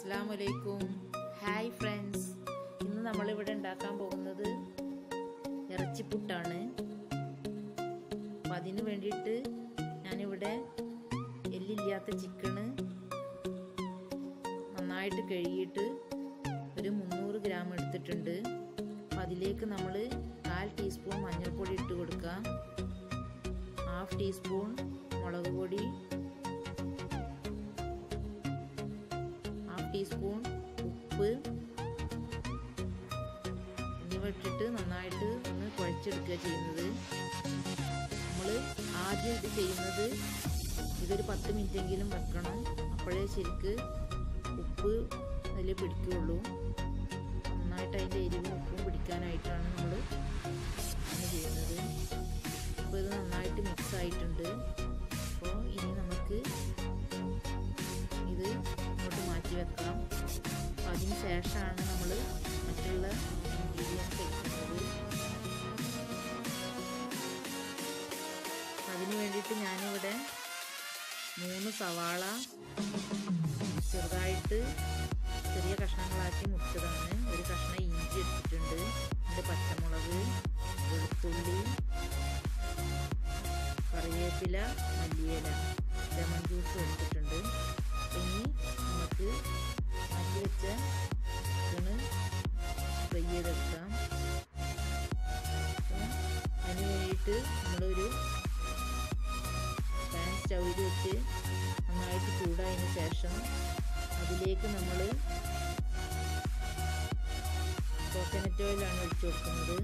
അസ്സാം വലൈക്കും hi friends ഇന്ന് നമ്മളിവിടെ ഉണ്ടാക്കാൻ പോകുന്നത് ഇറച്ചിപ്പുട്ടാണ് അപ്പം അതിന് വേണ്ടിയിട്ട് ഞാനിവിടെ എല്ലില്ലാത്ത ചിക്കണ് നന്നായിട്ട് കഴുകിയിട്ട് ഒരു മുന്നൂറ് ഗ്രാം എടുത്തിട്ടുണ്ട് അപ്പം അതിലേക്ക് നമ്മൾ കാൽ ടീസ്പൂൺ മഞ്ഞൾപ്പൊടി ഇട്ട് കൊടുക്കുക ഹാഫ് ടീസ്പൂൺ മുളക് പൊടി ഹാഫ് ടീസ്പൂൺ ഉപ്പ് എന്നിവ ഇട്ടിട്ട് നന്നായിട്ട് ഒന്ന് കുഴച്ചെടുക്കുക ചെയ്യുന്നത് നമ്മൾ ആദ്യം ഇത് ചെയ്യുന്നത് ഇതൊരു പത്ത് മിനിറ്റെങ്കിലും വെക്കണം അപ്പോഴേ ശരിക്ക് ഉപ്പ് അതിൽ പിടിക്കുകയുള്ളൂ നന്നായിട്ട് അതിൻ്റെ എരിവും ഉപ്പും പിടിക്കാനായിട്ടാണ് നമ്മൾ അങ്ങനെ ചെയ്യുന്നത് അപ്പോൾ ഇത് നന്നായിട്ട് മിക്സ് ആയിട്ടുണ്ട് അപ്പോൾ ഇനി നമുക്ക് ഇത് ഇങ്ങോട്ട് മാറ്റി വെക്കാം അപ്പം അതിന് ശേഷമാണ് നമ്മൾ മറ്റുള്ള ഇൻഗ്രീഡിയൻസ് എടുക്കുന്നത് അതിന് വേണ്ടിയിട്ട് ഞാനിവിടെ മൂന്ന് സവാള ചെറുതായിട്ട് ചെറിയ കഷ്ണങ്ങളാക്കി മുറിച്ചതാണ് ഒരു കഷ്ണം ഇഞ്ചി എടുത്തിട്ടുണ്ട് അതിൻ്റെ പച്ചമുളക് വെളുത്തുള്ളി കറിവേപ്പില മല്ലിയില ലെമൺ ജ്യൂസ് എടുത്തിട്ടുണ്ട് ഇനി നമുക്ക് മാറ്റി വെച്ച ചിക്കന് ഫ്രൈ ചെയ്തെടുക്കാം അതിന് വേണ്ടിയിട്ട് നമ്മളൊരു പാൻ സ്റ്റൗവിൽ വെച്ച് നന്നായിട്ട് ചൂടായതിന് ശേഷം അതിലേക്ക് നമ്മൾ കോക്കനറ്റ് ഓയിലാണ് ഒഴിച്ചു കൊടുക്കുന്നത്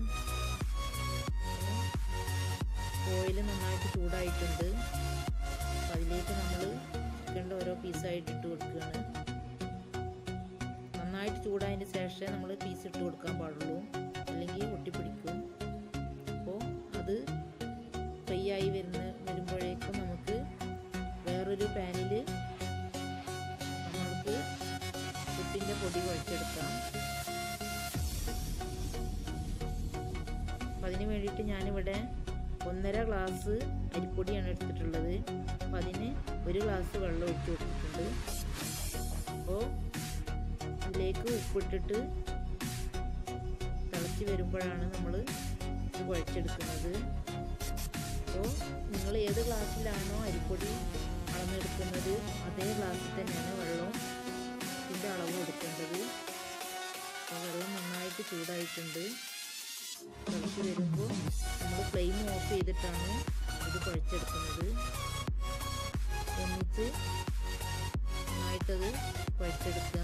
ഓയിൽ നന്നായിട്ട് ചൂടായിട്ടുണ്ട് അപ്പം അതിലേക്ക് നമ്മൾ ചിക്കൻ്റെ ഓരോ പീസായിട്ട് ഇട്ട് കൊടുക്കുകയാണ് നന്നായിട്ട് ചൂടായതിന് ശേഷം നമ്മൾ പീസ് ഇട്ട് കൊടുക്കാൻ പാടുള്ളൂ അല്ലെങ്കിൽ ഒട്ടിപ്പിടിക്കും അപ്പോൾ അത് ഫ്രൈ ആയി വരുന്ന വരുമ്പോഴേക്കും നമുക്ക് വേറൊരു പാനിൽ നമ്മൾക്ക് പുട്ടിൻ്റെ പൊടി കുഴച്ചെടുക്കാം അപ്പം അതിന് വേണ്ടിയിട്ട് ഞാനിവിടെ ഒന്നര ഗ്ലാസ് അരിപ്പൊടിയാണ് എടുത്തിട്ടുള്ളത് അപ്പം അതിന് ഒരു ഗ്ലാസ് വെള്ളം ഒഴിച്ച് കൊടുത്തിട്ടുണ്ട് അപ്പോൾ ഇതിലേക്ക് ഉപ്പിട്ടിട്ട് തിളച്ച് വരുമ്പോഴാണ് നമ്മൾ ഇത് കുഴച്ചെടുക്കുന്നത് അപ്പോൾ നിങ്ങൾ ഏത് ഗ്ലാസ്സിലാണോ അരിപ്പൊടി അളന്നെടുക്കുന്നത് അതേ ഗ്ലാസ്സിൽ തന്നെയാണ് വെള്ളം ഇതിൻ്റെ അളവ് എടുക്കേണ്ടത് അപ്പോൾ വെള്ളം നന്നായിട്ട് ചൂടായിട്ടുണ്ട് തിളച്ച് വരുമ്പോൾ നമ്മൾ ഫ്ലെയിം ഓഫ് ചെയ്തിട്ടാണ് ഇത് കുഴച്ചെടുക്കുന്നത് ഒന്നിച്ച് നന്നായിട്ടത് കുഴച്ചെടുക്കുക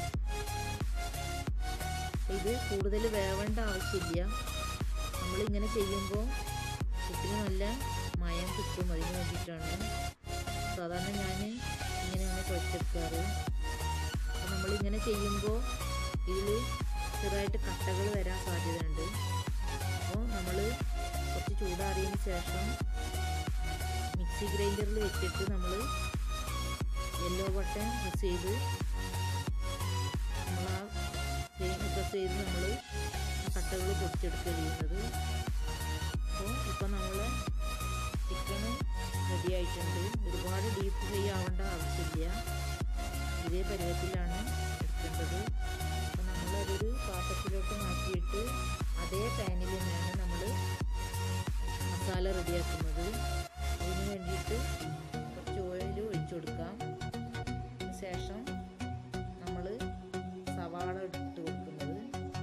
ഇത് കൂടുതൽ വേവേണ്ട ആവശ്യമില്ല നമ്മളിങ്ങനെ ചെയ്യുമ്പോൾ കുട്ടിന് നല്ല മയം കിട്ടും അതിന് വേണ്ടിയിട്ടാണ് സാധാരണ ഞാൻ ഇങ്ങനെയാണ് കുഴച്ചെടുക്കാറ് അപ്പം നമ്മളിങ്ങനെ ചെയ്യുമ്പോൾ ഇതിൽ ചെറുതായിട്ട് കട്ടകൾ വരാൻ സാധ്യതയുണ്ട് അപ്പോൾ നമ്മൾ കുറച്ച് ചൂടാറിയതിന് ശേഷം മിക്സി ഗ്രൈൻഡറിൽ വെച്ചിട്ട് നമ്മൾ യെല്ലോ ബട്ടൺ പ്രസ് ചെയ്ത് നമ്മൾ ആ പ്രസ് ചെയ്ത് നമ്മൾ കട്ടകൾ പൊടിച്ചെടുക്കുക ചെയ്യുന്നത് അപ്പോൾ ഇപ്പോൾ നമ്മൾ ചിക്കൻ റെഡി ആയിട്ടുണ്ട് ഒരുപാട് ഡീപ്പ് ഫ്രൈ ആവേണ്ട ആവശ്യമില്ല ഇതേ പരുവത്തിലാണ് എടുക്കേണ്ടത് അപ്പോൾ നമ്മളതൊരു പാത്രത്തിലോട്ട് മാറ്റിയിട്ട് അതേ പാനിൽ തന്നെയാണ് നമ്മൾ മസാല റെഡിയാക്കുന്നത് അതിന് വേണ്ടിയിട്ട് കുറച്ച് ഓയിൽ ഒഴിച്ചു കൊടുക്കാം ശേഷം നമ്മൾ സവാള ഇട്ട് കൊടുക്കുന്നത്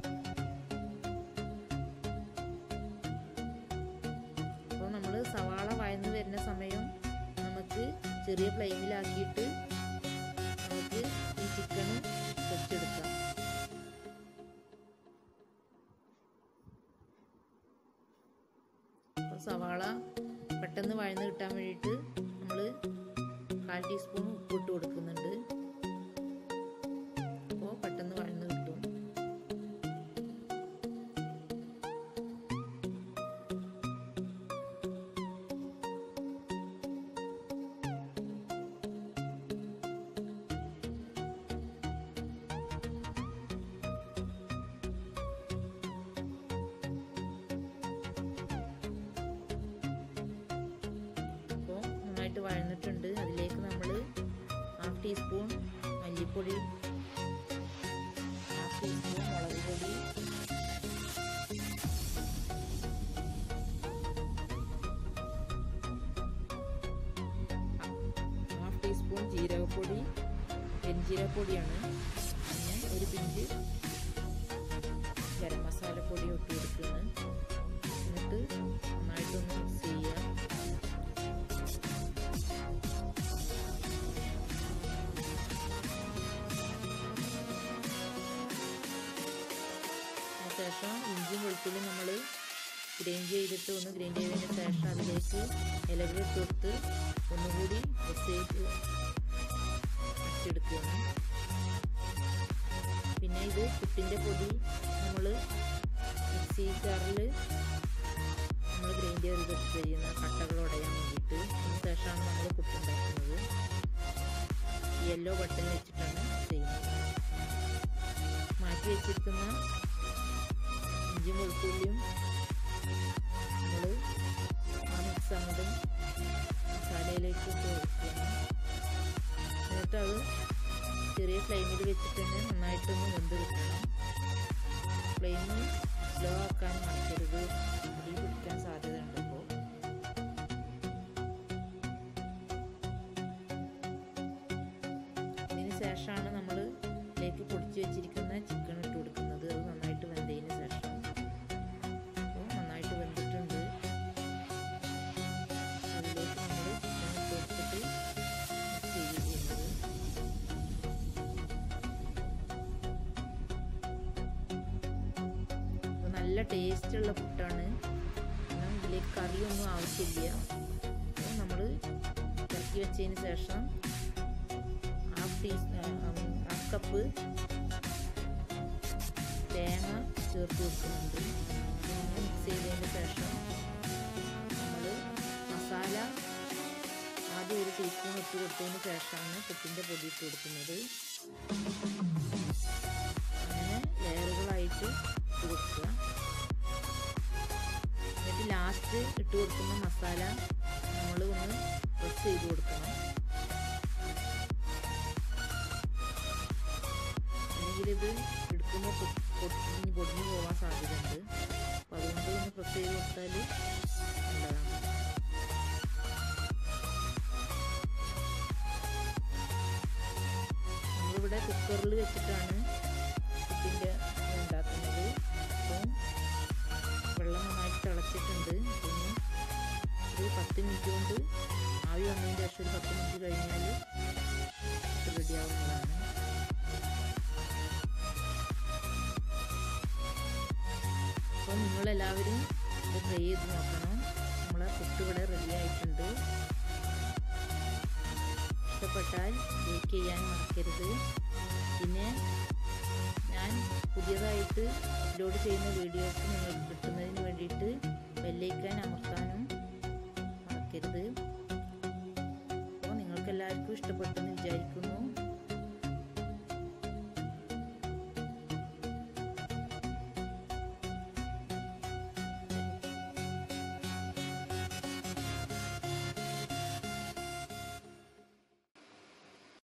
അപ്പോൾ നമ്മൾ സവാള വഴന്ന് വരുന്ന സമയം നമുക്ക് ചെറിയ ഫ്ലെയിമിലാക്കിയിട്ട് നമുക്ക് ഈ ചിക്കൻ പൊരിച്ചെടുക്കാം അപ്പോൾ സവാള പെട്ടെന്ന് വഴന്ന് കിട്ടാൻ വേണ്ടിയിട്ട് നമ്മൾ കാൽ ടീസ്പൂൺ ഉപ്പിട്ട് കൊടുക്കുന്നുണ്ട് അപ്പോൾ പെട്ടെന്ന് വഴന്ന് കിട്ടും അപ്പോൾ നന്നായിട്ട് വഴന്നിട്ടുണ്ട് അതിലേക്ക് നമ്മൾ ഹാഫ് ടീസ്പൂൺ മല്ലിപ്പൊടി ടീസ്പൂൺ മുളക് പൊടി ഹാഫ് ടീസ്പൂൺ ജീരകപ്പൊടി പെരിഞ്ജീരകപ്പൊടിയാണ് പിന്നെ ഒരു പിഞ്ച് ഗരം മസാലപ്പൊടി ഇട്ട് കൊടുക്കുന്നു എന്നിട്ട് നന്നായിട്ടൊന്ന് മിക്സ് ചെയ്യുക ശേഷം ഇഞ്ചിയും വെളുത്തുള്ളിയും നമ്മൾ ഗ്രൈൻഡ് ചെയ്തിട്ട് ഒന്ന് ഗ്രൈൻഡ് ചെയ്തതിന് ശേഷം അതിലേക്ക് ഇലകൾ ഇട്ട് കൊടുത്ത് ഒന്നുകൂടി മിക്സ് ചെയ്ത് അടിച്ചെടുക്കുകയാണ് പിന്നെ ഇത് പുട്ടിൻ്റെ പൊടി നമ്മൾ മിക്സി ജാറിൽ നമ്മൾ ഗ്രൈൻഡ് ചെയ്ത് ചെയ്യുന്ന കട്ടകൾ ഉടയാൻ വേണ്ടിയിട്ട് അതിന് ശേഷമാണ് നമ്മൾ പുട്ടുണ്ടാക്കുന്നത് യെല്ലോ ബട്ടൺ വെച്ചിട്ടാണ് ചെയ്യുന്നത് മാറ്റി വെച്ചിരിക്കുന്ന ഇഞ്ചിയും വെളുത്തുള്ളിയും നമ്മൾ ആ മിക്സ് അങ്ങോട്ട് മസാലയിലേക്ക് ഇട്ട് കൊടുക്കണം എന്നിട്ട് അത് ചെറിയ ഫ്ലെയിമിൽ വെച്ചിട്ട് തന്നെ നന്നായിട്ടൊന്ന് വെന്ത് കിട്ടണം ഫ്ലെയിം സ്ലോ ആക്കാൻ മറക്കരുത് അടി പിടിക്കാൻ സാധ്യതയുണ്ട് ഇപ്പോൾ ഇതിന് ശേഷമാണ് നമ്മൾ ഇതിലേക്ക് പൊടിച്ച് വെച്ചിരിക്കുന്ന ചിക്കൻ ഇട്ട് കൊടുക്കുന്നത് അത് നന്നായിട്ട് വെന്തതിന് ശേഷം അപ്പോൾ നന്നായിട്ട് വെന്തിട്ടുണ്ട് അതിലേക്ക് നമ്മൾ ചിക്കൻ ഇട്ട് കൊടുത്തിട്ട് മിക്സ് ചെയ്ത് ചെയ്യുന്നത് നല്ല ടേസ്റ്റുള്ള പുട്ടാണ് കാരണം ഇതിലേക്ക് കറിയൊന്നും ആവശ്യമില്ല അപ്പോൾ നമ്മൾ ഇറക്കി വെച്ചതിന് ശേഷം ഹാഫ് ടീ ഹാഫ് കപ്പ് തേങ്ങ ചേർത്ത് കൊടുക്കുന്നുണ്ട് തേങ്ങ മിക്സ് ചെയ്തതിന് ശേഷം നമ്മൾ മസാല ആദ്യം ഒരു ടീസ്പൂൺ ഇട്ട് കൊടുത്തതിന് ശേഷമാണ് പുട്ടിൻ്റെ പൊടി ഇട്ട് കൊടുക്കുന്നത് അങ്ങനെ ലെയറുകളായിട്ട് ഇട്ട് കൊടുക്കുക എന്നിട്ട് ലാസ്റ്റ് ഇട്ട് കൊടുക്കുന്ന മസാല നമ്മൾ ഒന്ന് പ്രസ് ചെയ്ത് കൊടുക്കണം അല്ലെങ്കിൽ ഇത് എടുക്കുമ്പോൾ പൊടിഞ്ഞ് പൊടിഞ്ഞു പോകാൻ സാധ്യതയുണ്ട് അപ്പം അതുകൊണ്ട് ഒന്ന് പ്രസ് ചെയ്ത് കൊടുത്താൽ നല്ലതാണ് നമ്മളിവിടെ കുക്കറിൽ വെച്ചിട്ടാണ് പുട്ടിൻ്റെ ഉണ്ടാക്കുന്നത് അപ്പം വെള്ളം നന്നായിട്ട് തിളച്ചിട്ടുണ്ട് പിന്നെ ഒരു പത്ത് മിനിറ്റ് കൊണ്ട് ആവി വന്നതിന് ശേഷം ഒരു പത്ത് മിനിറ്റ് കഴിഞ്ഞാൽ റെഡിയാവുന്നതാണ് അപ്പോൾ നിങ്ങളെല്ലാവരും ഇത് ട്രൈ ചെയ്ത് നോക്കണം നമ്മളെ പുട്ട് ഇവിടെ റെഡി ആയിട്ടുണ്ട് ഇഷ്ടപ്പെട്ടാൽ ലൈക്ക് ചെയ്യാൻ മറക്കരുത് പിന്നെ ഞാൻ പുതിയതായിട്ട് അപ്ലോഡ് ചെയ്യുന്ന വീഡിയോസ് നിങ്ങൾക്ക്